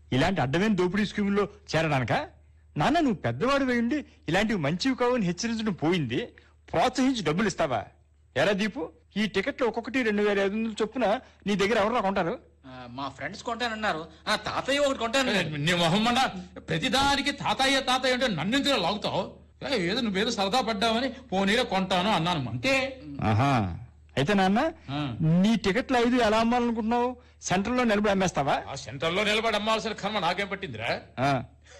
ఇలాంటి అడ్డమైన దోపిడీ స్కీముల్లో చేరడానిక నాన్న నువ్వు పెద్దవాడు వేయండి ఇలాంటివి మంచివి కావని హెచ్చరించడం పోయింది ప్రోత్సహించి డబ్బులు ఇస్తావా ఎరా దీపు ఈ టికెట్లు ఒక్కొక్కటి రెండు వేల ఐదు వందలు చొప్పున నీ దగ్గర ఎవరు కొంటారు ఆ, మా ఫ్రెండ్స్ కొంటానన్నారు ఆ తాతయ్య ఒకటి కొంటాను నీ మొహమ్మన్న ప్రతిదానికి తాతయ్య తాతయ్య అంటే నన్నెందుకు లాగుతావు ఏ, ఏదో నువ్వేదో సరదా పడ్డావని పోనీలో కొంటాను అన్నాను అంతే ఆహా అయితే నాన్న ఆ. నీ టికెట్లు ఐదు ఎలా అమ్మాలనుకుంటున్నావు సెంటర్లో నిలబడి అమ్మేస్తావా ఆ సెంటర్ లో నిలబడి అమ్మాల్సిన కర్మ నాకేం పట్టిందిరా ఆ.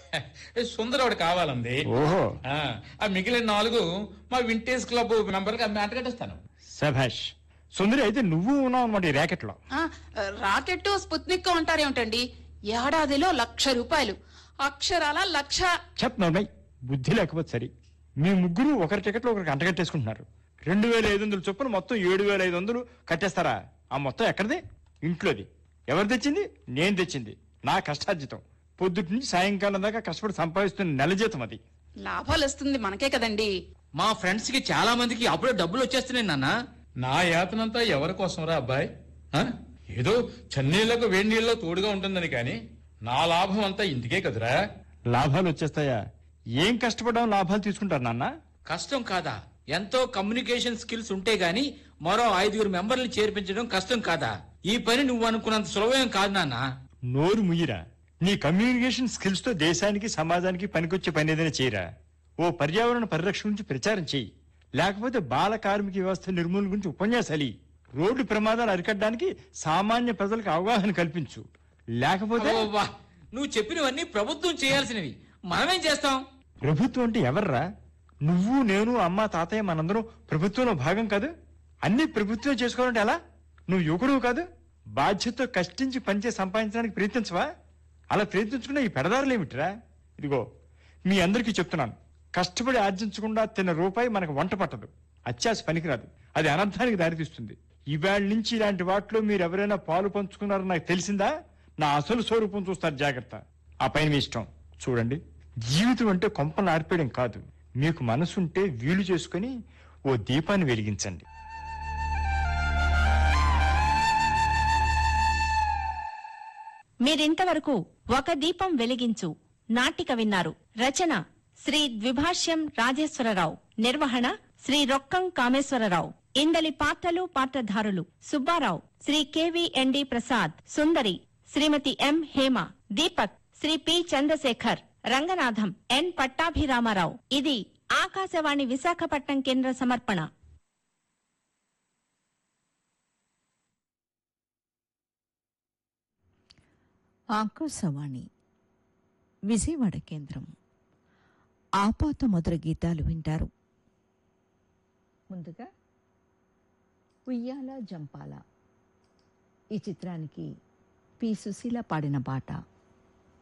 ఏ, సుందరవాడు కావాలంది ఓహో ఆ, ఆ మిగిలిన నాలుగు మా వింటేజ్ క్లబ్ మెంబర్కి అమ్మి అంటగట్టేస్తాను సభాష్ సుందరి అయితే నువ్వు ఉన్నావు అనమాట ఈ ర్యాకెట్లో ఆ, రాకెట్ స్పుత్నిక్ ఉంటారేమిటండి ఏడాదిలో లక్ష రూపాయలు అక్షరాల లక్ష చెప్తున్నాయి బుద్ధి లేకపోతే సరి మీ ముగ్గురు ఒకరి టికెట్లు ఒకరికి అంటగట్టేసుకుంటున్నారు రెండు వేల ఐదు వందలు చొప్పున మొత్తం ఏడు వేల ఐదు వందలు కట్టేస్తారా ఆ మొత్తం ఎక్కడిది ఇంట్లోది ఎవరు తెచ్చింది నేను తెచ్చింది నా కష్టార్జితం పొద్దుటి నుంచి సాయంకాలం దాకా కష్టపడి సంపాదిస్తున్న నెల జీతం అది లాభాలు వస్తుంది మనకే కదండి మా ఫ్రెండ్స్ కి చాలా మందికి అప్పుడే డబ్బులు వచ్చేస్తున్నాయి నాన్న నా యాతనంతా ఎవరి కోసంరా అబ్బాయి ఆ? ఏదో చన్నీళ్లకు వేడి నీళ్ళలో తోడుగా ఉంటుందని కాని నా లాభం అంతా ఇంటికే కదురా లాభాలు వచ్చేస్తాయా ఏం కష్టపడడం లాభాలు తీసుకుంటారు నాన్న కష్టం కాదా ఎంతో కమ్యూనికేషన్ స్కిల్స్ ఉంటే గాని మరో ఐదుగురు మెంబర్లు చేర్పించడం కష్టం కాదా ఈ పని నువ్వు అనుకున్నంత సులభం కాదు నాన్న నోరు ముయ్యిరా నీ కమ్యూనికేషన్ స్కిల్స్ తో దేశానికి సమాజానికి పనికొచ్చే పని ఏదైనా చేయరా ఓ పర్యావరణ పరిరక్షణ గురించి ప్రచారం చెయ్యి లేకపోతే బాల కార్మిక వ్యవస్థ నిర్మూలన గురించి ఉపన్యాసాలు ఇయ్యి. రోడ్డు ప్రమాదాలు అరికట్టడానికి సామాన్య ప్రజలకు అవగాహన కల్పించు లేకపోతే అబ్బబ్బా, నువ్వు చెప్పినవన్నీ ప్రభుత్వం చేయాల్సినవి మనమేం చేస్తాం ప్రభుత్వం అంటే ఎవర్రా నువ్వు నేను అమ్మ తాతయ్య మనందరం ప్రభుత్వంలో భాగం కాదు అన్ని ప్రభుత్వం చేసుకోవాలంటే ఎలా నువ్వు యువకుడు కాదు బాధ్యతతో కష్టించి పంచే సంపాదించడానికి ప్రయత్నించవా అలా ప్రయత్నించుకున్న ఈ పెడదారులు ఏమిటిరా ఇదిగో మీ అందరికీ చెప్తున్నాను కష్టపడి ఆర్జించకుండా తిన్న రూపాయి మనకు వంట పట్టదు అత్యాశ పనికిరాదు అది అనర్థానికి దారితీస్తుంది ఇవాళ నుంచి ఇలాంటి వాటిలో మీరు ఎవరైనా పాలు పంచుకున్నారో నాకు తెలిసిందా నా అసలు స్వరూపం చూస్తారు జాగ్రత్త ఆ పైన మీ ఇష్టం చూడండి జీవితం అంటే కొంపలు ఆర్పేయడం కాదు మీకు మనసుంటే వీలు చేసుకుని ఓ దీపాన్ని వెలిగించండి మీరింతవరకు ఒక దీపం వెలిగించు నాటిక విన్నారు రచన శ్రీ ద్విభాష్యం రాజేశ్వరరావు నిర్వహణ శ్రీ రొక్కం కామేశ్వరరావు ఇందలి పాత్రలు పాత్రధారులు Subbarao Shri K V N D Prasad Sundari Shrimati M Hema Deepak Shri P Chandrashekar Ranganatham N Pattabhiramarao ఇది ఆకాశవాణి విశాఖపట్నం కేంద్ర సమర్పణ ఆకాశవాణి విజయవాడ కేంద్రం ఆపాత మధుర గీతాలు వింటారు ముందుగా ఉయ్యాల జంపాల ఈ చిత్రానికి పి సుశీల పాడిన పాట